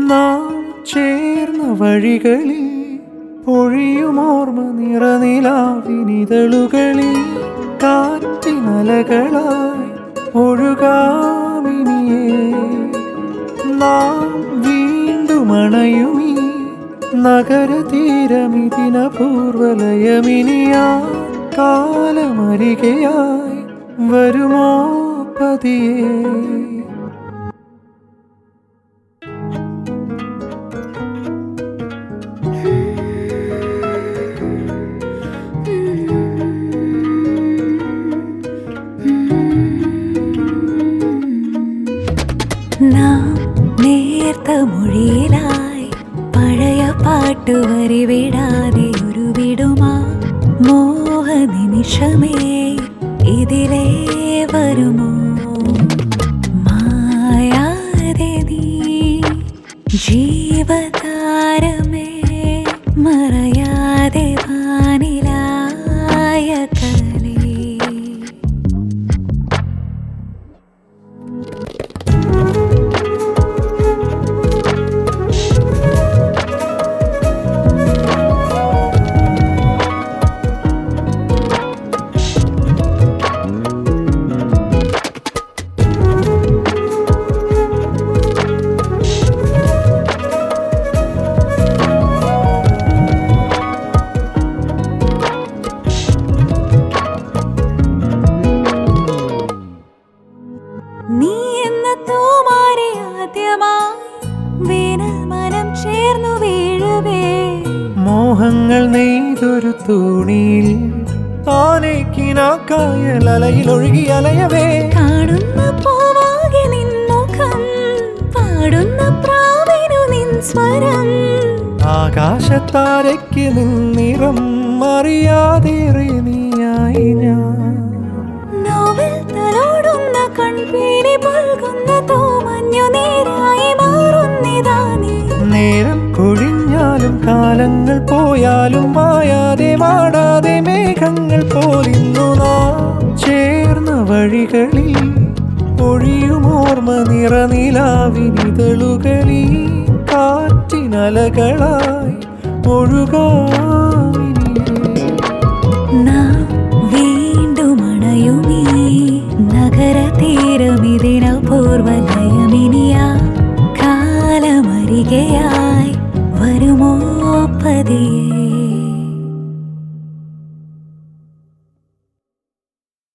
നാം ചേർന്ന വഴികളിൽ പൊഴിയുമോർമ്മ നിറനിലാവിനിതളുകളിൽ കാറ്റിനലകളായി ഒഴുകാമിനിയേ നാം വീണ്ടും അണയുമീ നഗരതീരമിതിന പൂർവലയമിനിയാ കാലമരികയായി വരുമോ പതിയേ നാം നേർത്ത മൊഴിയിലായി പഴയ പാട്ടുവരി വിടാതെ ഒരു വിടുമാ മോഹ നിമിഷമേ ഇതിലേ വരുമോ മായാതെ നീ ജീവതാരമേ മറയാതെ വാനിലായ കലേ നീ എന്ന തൂമാരി ആദ്യമായി വേനൽ മനം ചേർന്നു വീഴവേ മോഹങ്ങൾ നെയ്തൊരു തൂണിയിൽ ആനയ്ക്കിനാക്കായൽ അലയിൽ ഒഴുകി അലയവേ കാണുന്ന പൂവാകെ നിൻ മുഖം പാടുന്ന പ്രാവിനു നിൻ സ്വരം ആകാശത്താരയ്ക്ക് നിന്നിറം അറിയാതേറെ നീയായി ഞാൻ നോവൽ തലോടുന്ന കൺപീലി പുൽകുന്ന തോമഞ്ഞു നീരായി മാറുന്നിതാ നീ നേരം കൊഴിഞ്ഞാലും കാലങ്ങൾ പോയാലും മായാതെ മാടാതെ മേഘങ്ങൾ പോലിന്നു നാം ചേർന്ന വഴികളിൽ ഒഴിയുമോർമ്മ നിറനിലാവിനിതളുകളിൽ കാറ്റിനലകളായി ഒഴുകാ